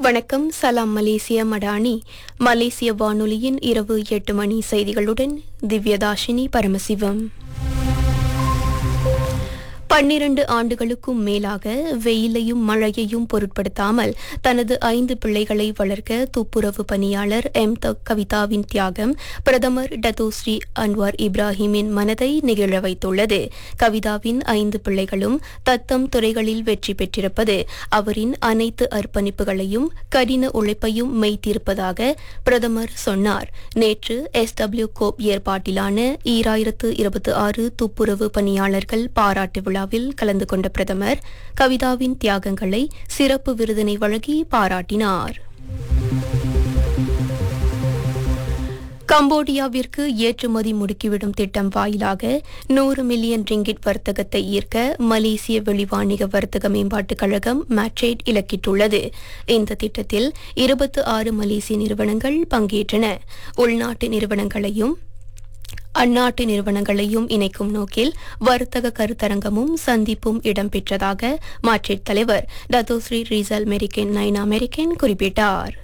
வணக்கம் சலாம் மலேசிய மடானி மலேசிய வானொலியின் இரவு எட்டு மணி செய்திகளுடன் திவ்யதாஷினி பரமசிவம் பன்னிரண்டு ஆண்டுகளுக்கும் மேலாக வெயிலையும் மழையையும் பொருட்படுத்தாமல் தனது ஐந்து பிள்ளைகளை வளர்க்க துப்புரவு பணியாளர் எம் த கவிதாவின் தியாகம் பிரதமர் டத்தோஸ்ரீ அன்வார் இப்ராஹிமின் மனதை நெகிழ வைத்துள்ளது கவிதாவின் ஐந்து பிள்ளைகளும் தத்தம் துறைகளில் வெற்றி பெற்றிருப்பது அவரின் அனைத்து அர்ப்பணிப்புகளையும் கடின உழைப்பையும் மெய்த்திருப்பதாக பிரதமர் சொன்னார் நேற்று எஸ் டபிள்யூ கோப் ஏற்பாட்டிலான ஈராயிரத்து இருபத்தி ஆறு துப்புரவு பணியாளர்கள் பாராட்டு விழாவில் கலந்து கொண்ட பிரதமர் கவிதாவின் தியாகங்களை சிறப்பு விருதினை வழங்கி பாராட்டினார் கம்போடியாவிற்கு ஏற்றுமதி முடுக்கிவிடும் திட்டம் வாயிலாக நூறு மில்லியன் ரிங்கிட் வர்த்தகத்தை ஈர்க்க மலேசிய வெளிவாணிக வர்த்தக மேம்பாட்டுக் கழகம் மேட்ரேட் இலக்கிட்டுள்ளது இந்த திட்டத்தில் இருபத்து ஆறு மலேசிய நிறுவனங்கள் பங்கேற்றன உள்நாட்டு நிறுவனங்களையும் அந்நாட்டு நிறுவனங்களையும் இணைக்கும் நோக்கில் வர்த்தக கருத்தரங்கமும் சந்திப்பும் இடம்பெற்றதாக மாட்ரிட் தலைவர் Datuk Seri Reezal Merican Naina Merican குறிப்பிட்டார்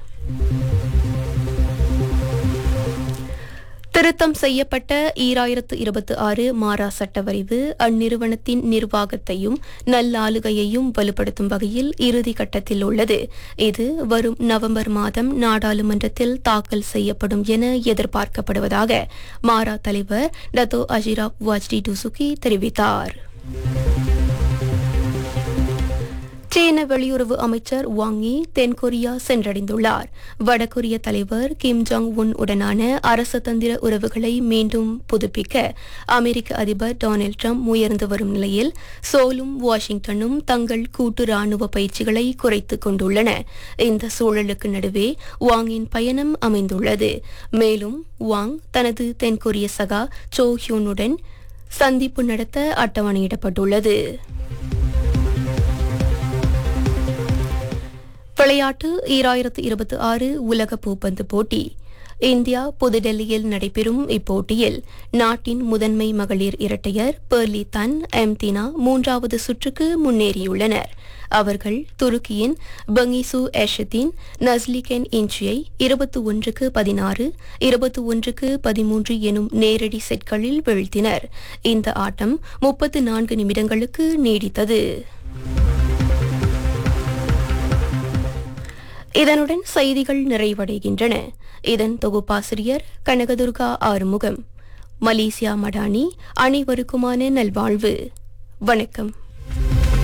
திருத்தம் செய்யப்பட்ட ஈராயிரத்து இருபத்தி ஆறு மாரா சட்ட வரைவு அந்நிறுவனத்தின் நிர்வாகத்தையும் நல்லாளுகையையும் வலுப்படுத்தும் வகையில் இறுதி கட்டத்தில் உள்ளது இது வரும் நவம்பர் மாதம் நாடாளுமன்றத்தில் தாக்கல் செய்யப்படும் என எதிர்பார்க்கப்படுவதாக மாரா தலைவர் டத்தோ அஜிரா வாஜ்டி டுசுகி தெரிவித்தார் சீன வெளியுறவு அமைச்சர் வாங்கி தென்கொரியா சென்றடைந்துள்ளார் வடகொரிய தலைவர் கிம் ஜாங் உன் உடனான அரசதந்திர உறவுகளை மீண்டும் புதுப்பிக்க அமெரிக்க அதிபர் டொனால்ட் ட்ரம்ப் முயர்ந்து வரும் நிலையில் சோலும் வாஷிங்டனும் தங்கள் கூட்டு ராணுவ பயிற்சிகளை குறைத்துக் கொண்டுள்ளன இந்த சூழலுக்கு நடுவே வாங்கின் பயணம் அமைந்துள்ளது மேலும் வாங் தனது தென்கொரிய சகா சோ ஹியூனுடன் சந்திப்பு நடத்த அட்டவணையிடப்பட்டுள்ளது விளையாட்டு ஈராயிரத்து இருபத்தி ஆறு உலக பூப்பந்து போட்டி இந்தியா புதுடெல்லியில் நடைபெறும் இப்போட்டியில் நாட்டின் முதன்மை மகளிர் இரட்டையர் பெர்லி தன் எம்தினா மூன்றாவது சுற்றுக்கு முன்னேறியுள்ளனர் அவர்கள் துருக்கியின் பங்கிசு ஏஷத்தின் நஸ்லிகென் இன்ச்சியை இருபத்தி ஒன்றுக்கு பதினாறு இருபத்தி ஒன்றுக்கு பதிமூன்று எனும் நேரடி செட்களில் வீழ்த்தினர் இந்த ஆட்டம் முப்பத்து நான்கு நிமிடங்களுக்கு நீடித்தது இதனுடன் செய்திகள் நிறைவடைகின்றன இதன் தொகுப்பாசிரியர் கனகதுர்கா ஆறுமுகம் மலேசியா மடானி அனைவருக்குமான நல்வாழ்வு வணக்கம்